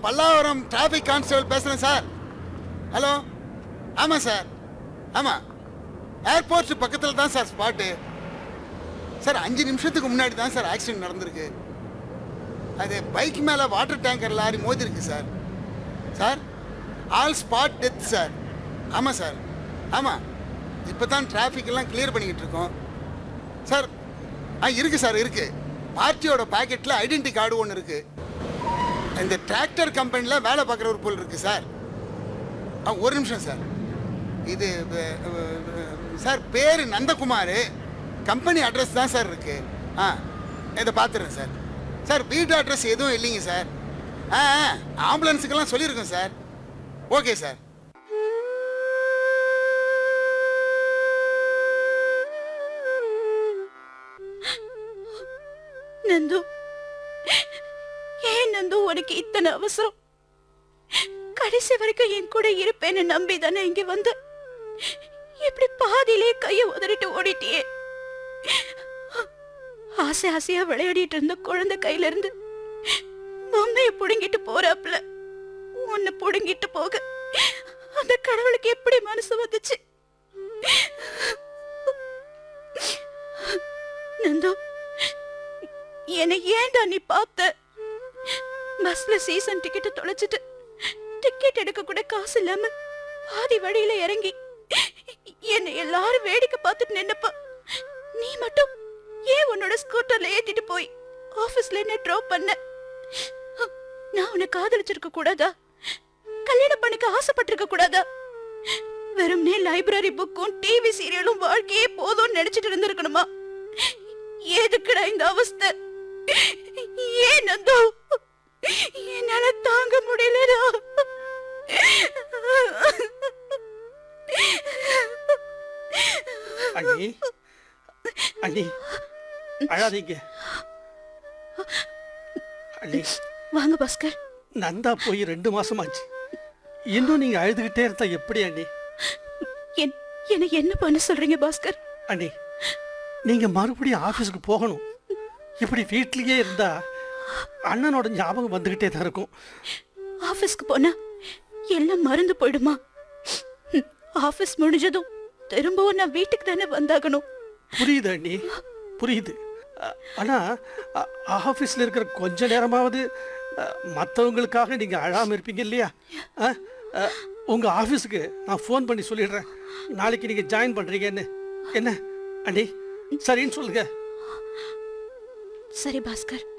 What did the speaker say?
Pallavaram traffic constable பேசுகிறேன் sir hello ஆமாம் sir ஆமாம் ஏர்போர்ட் பக்கத்தில் தான் சார் ஸ்பாட்டு சார் அஞ்சு நிமிஷத்துக்கு முன்னாடி தான் சார் ஆக்சிடென்ட் நடந்திருக்கு அது பைக் மேலே வாட்டர் டேங்கர் லாரி மோதிருக்கு sir sir all spot death sir ஆமாம் சார் ஆமாம் இப்போ தான் டிராஃபிக் எல்லாம் கிளியர் பண்ணிக்கிட்டு இருக்கோம் சார் ஆ இருக்குது சார் இருக்குது பார்ட்டியோட பாக்கெட்டில் ஐடென்டி கார்டு ஒன்று இருக்குது இந்த டிராக்டர் கம்பெனியில் வேலை பார்க்குற ஒரு பொருள் இருக்குது சார் ஆ ஒரு நிமிஷம் சார் இது அஹ், அஹ், சார் பேர் நந்தகுமார் கம்பெனி அட்ரஸ் தான் சார் இருக்குது ஆ இதை பார்த்துறேன் சார் சார் வீட்டு அட்ரஸ் எதுவும் இல்லைங்க சார் ஆ ஆ, ஆம்புலன்ஸுக்கெல்லாம் சொல்லியிருக்கோம் சார் ஓகே சார் நந்து ஏன் நந்து உனக்கு இத்தனை அவசரம் கடைசி வரைக்கும் என் கூட இருப்பேன்னு நம்பி தானே இங்க வந்து இப்படி பாதியிலே கைய உதறிட்டு ஓடிட்டியே ஆசை ஆசையா விளையாடிட்டு இருந்த குழந்தை கையில இருந்து பொம்மைய புடுங்கிட்டு போறாப்ல உன்னை புடுங்கிட்டு போக அந்த கடவுளுக்கு எப்படி மனசு வந்துச்சு நந்து என்னை ஏன்டா நீ பார்த்த பஸ்ல சீசன் டிக்கெட் தொலைச்சிட்டு டிக்கெட் எடுக்க கூட காசு இல்லாம பாதி வழியில இறங்கி என்னை எல்லாரும் வேடிக்கை பார்த்துட்டு நின்னப்ப நீ மட்டும் ஏன் உன்னோட ஸ்கூட்டர்ல ஏத்திட்டு போய் ஆபீஸ்ல என்ன ட்ராப் பண்ண நான் உன்னை காதலிச்சிருக்க கூடாதா கல்யாணம் பண்ணிக்க ஆசைப்பட்டிருக்க கூடாதா வெறும்னே லைப்ரரி புக்கும் டிவி சீரியலும் வாழ்க்கையே போதும்னு நினைச்சிட்டு இருந்திருக்கணுமா எதுக்குடா இந்த அவஸ்தை ஏன் நந்தோ என்னால தாங்க முடியலடா அண்ணி அண்ணி அழாதீங்க அண்ணி வாங்க பாஸ்கர் நந்தா போய் ரெண்டு மாசமாச்சு இன்னும் நீங்க அழுதுகிட்டே இருந்தா எப்படி அண்ணி என் என்னை என்ன பண்ண சொல்றீங்க பாஸ்கர் அண்ணி நீங்க மறுபடியும் ஆபீஸ்க்கு போகணும் இப்படி வீட்லயே இருந்தா அண்ணனோட ஞாபகம் வந்துகிட்டே தான் இருக்கும் ஆபீஸ்க்கு போனா எல்லாம் மறந்து போயிடுமா ஹம், ஆபீஸ் முடிஞ்சதும் திரும்பவும் நான் வீட்டுக்கு தானே வந்தாகணும் புரியுது அண்ணி புரியுது அ- ஆனா அ- ஆபீஸ்ல இருக்கிற கொஞ்ச நேரமாவது அ, மத்தவங்களுக்காக நீங்க அழாம இருப்பீங்க இல்லையா அ? அ, உங்க ஆபீஸுக்கு நான் ஃபோன் பண்ணி சொல்லிடுறேன் நாளைக்கு நீங்க ஜாயின் பண்றீங்கன்னு என்ன அண்ணி சரின்னு சொல்லுங்க சரி பாஸ்கர்